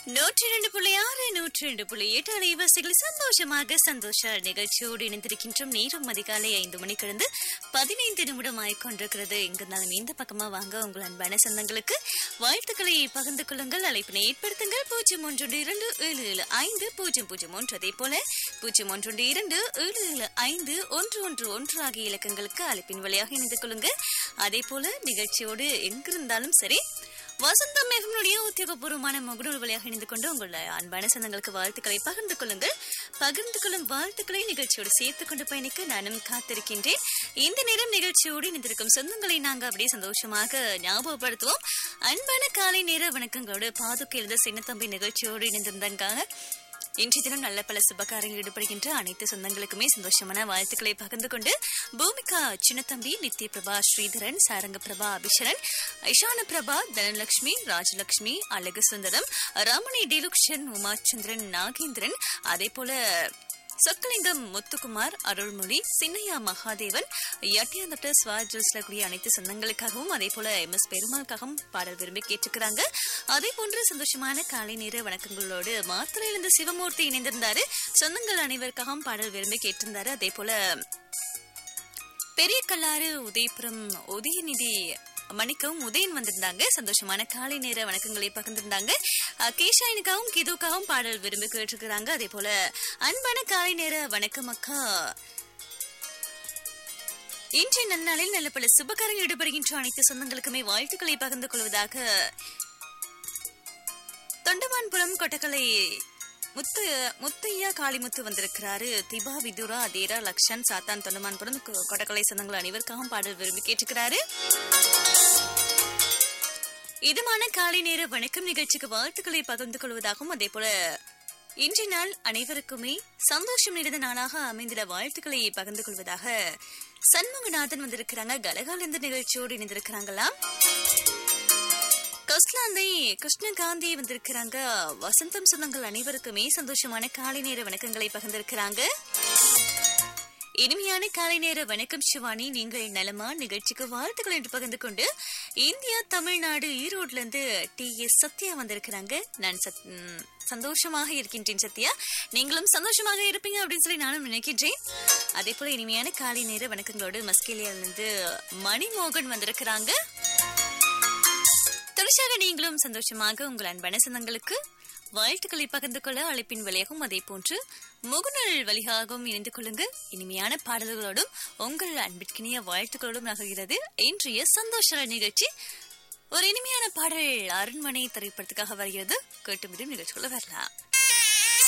நூற்றி இரண்டு புள்ளி ஆறு நூற்றி இரண்டு புள்ளி எட்டு அலைவாசிகள் சந்தோஷமாக சந்தோஷ நிகழ்ச்சியோடு இணைந்திருக்கின்றோம் நேரம் அதிகாலை ஐந்து மணிக்கிழந்து பதினைந்து நிமிடம் ஆய்கொண்டிருக்கிறது எங்கிருந்தாலும் இந்த பக்கமா வாங்க உங்கள் அன்பான சொந்தங்களுக்கு வாழ்த்துக்களை பகிர்ந்து கொள்ளுங்கள் அழைப்பினை ஏற்படுத்துங்கள் பூஜ்ஜியம் ஒன்று இரண்டு ஏழு ஏழு ஐந்து பூஜ்ஜியம் பூஜ்ஜியம் ஒன்று அதே போல பூஜ்ஜியம் ஒன்று இரண்டு ஏழு ஏழு ஐந்து ஒன்று ஒன்று ஒன்று ஆகிய இலக்கங்களுக்கு அழைப்பின் வழியாக இணைந்து கொள்ளுங்கள் அதே போல நிகழ்ச்சியோடு எங்கிருந்தாலும் சரி வசந்தம் மேகனுடைய உத்தியோகபூர்வமான முகநூல் வழியாக இணைந்து கொண்டு உங்கள் அன்பான சொந்தங்களுக்கு வாழ்த்துக்களை பகிர்ந்து கொள்ளுங்கள் பகிர்ந்து கொள்ளும் வாழ்த்துக்களை நிகழ்ச்சியோடு சேர்த்துக் கொண்டு பயணிக்க நானும் காத்திருக்கின்றேன் இந்த நேரம் நிகழ்ச்சியோடு இணைந்திருக்கும் சொந்தங்களை நாங்க அப்படியே சந்தோஷமாக ஞாபகப்படுத்துவோம் அன்பான காலை நேர வணக்கங்களோடு பாதுக்கு எழுத சின்னத்தம்பி நிகழ்ச்சியோடு இணைந்திருந்தாங்க இன்றைய தினம் நல்ல பல சுபகாரங்கள் ஈடுபடுகின்ற அனைத்து சொந்தங்களுக்குமே சந்தோஷமான வாழ்த்துக்களை பகிர்ந்து கொண்டு பூமிகா சின்னத்தம்பி நித்ய பிரபா ஸ்ரீதரன் சாரங்க பிரபா அபிஷரன் ஐஷான பிரபா தனலட்சுமி ராஜலட்சுமி அழகு சுந்தரம் ரமணி டிலுக்ஷன் உமாச்சந்திரன் நாகேந்திரன் அதே போல சொக்கலிங்கம் முத்துக்குமார் அருள்மொழி சின்னையா மகாதேவன் எட்டியாந்தட்ட ஸ்வாஜல்ஸ்ல கூடிய அனைத்து சொந்தங்களுக்காகவும் அதே போல எம் எஸ் பெருமாளுக்காகவும் பாடல் விரும்பி கேட்டுக்கிறாங்க அதே போன்று சந்தோஷமான காலை நேர வணக்கங்களோடு மாத்திரையிலிருந்து சிவமூர்த்தி இணைந்திருந்தாரு சொந்தங்கள் அனைவருக்காகவும் பாடல் விரும்பி கேட்டிருந்தாரு அதே போல பெரிய கல்லாறு உதயபுரம் உதயநிதி மணிக்கவும் உதயன் வந்திருந்தாங்க சந்தோஷமான காலை நேர வணக்கங்களை பகிர்ந்திருந்தாங்க அஹ், கேஷாயனுக்காகவும் கிதுக்காகவும் பாடல் விரும்பி கேட்டிருக்கிறாங்க அதே போல அன்பான காலை நேர வணக்கம் அக்கா இன்றைய நன்னாளில் நல்ல பல சுபகாரங்கள் ஈடுபடுகின்ற அனைத்து சொந்தங்களுக்குமே வாழ்த்துக்களை பகிர்ந்து கொள்வதாக தொண்டமான்புரம் கொட்டக்கலை முத்து முத்தையா காளிமுத்து வந்திருக்கிறாரு திபா விதுரா அதேரா லக்ஷன் சாத்தான் தொண்டமான்புரம் கொ- கொட்டக்கலை சொந்தங்கள் அனைவருக்காகவும் பாடல் விரும்பி கேட்டுக்கிறாரு இதுமான காலை நேர வணக்கம் நிகழ்ச்சிக்கு வாழ்த்துக்களை பகிர்ந்து கொள்வதாகவும் அதே போல இன்றைய நாள் அனைவருக்குமே சந்தோஷம் நிறைந்த நாளாக அமைந்திட வாழ்த்துக்களை பகிர்ந்து கொள்வதாக சண்முகநாதன் வந்திருக்கிறாங்க கலகாலந்த நிகழ்ச்சியோடு இணைந்திருக்கிறாங்களாம் கஸ்லாந்தை கிருஷ்ணகாந்தி வந்திருக்கிறாங்க வசந்தம் சொந்தங்கள் அனைவருக்குமே சந்தோஷமான காலை நேர வணக்கங்களை பகிர்ந்திருக்கிறாங்க இனிமையான காலை நேர வணக்கம் சிவானி நீங்கள் நலமா நிகழ்ச்சிக்கு வாழ்த்துக்கள் என்று பகிர்ந்து கொண்டு இந்தியா தமிழ்நாடு ஈரோட்ல இருந்து டி எஸ் சத்யா வந்திருக்கிறாங்க நான் சத்- ம், சந்தோஷமாக இருக்கின்றேன் சத்யா நீங்களும் சந்தோஷமாக இருப்பீங்க அப்படின்னு சொல்லி நானும் நினைக்கின்றேன் அதே போல இனிமையான காலை நேர வணக்கங்களோடு மஸ்கேலியால இருந்து மணிமோகன் வந்திருக்கிறாங்க தொடர்ச்சியாக நீங்களும் சந்தோஷமாக உங்கள் அன்பான சொந்தங்களுக்கு வாழ்த்துக்களை பகிர்ந்து கொள்ள அழைப்பின் வழியாகவும் அதே போன்று முகநூல் வழியாகவும் இணைந்து கொள்ளுங்க இனிமையான பாடல்களோடும் உங்கள் அன்பிற்கினிய வாழ்த்துக்களோடும் நகர்கிறது இன்றைய சந்தோஷ நிகழ்ச்சி ஒரு இனிமையான பாடல் அரண்மனை திரைப்படத்துக்காக வருகிறது கேட்டு மீண்டும் நிகழ்ச்சிக்குள்ள வரலாம்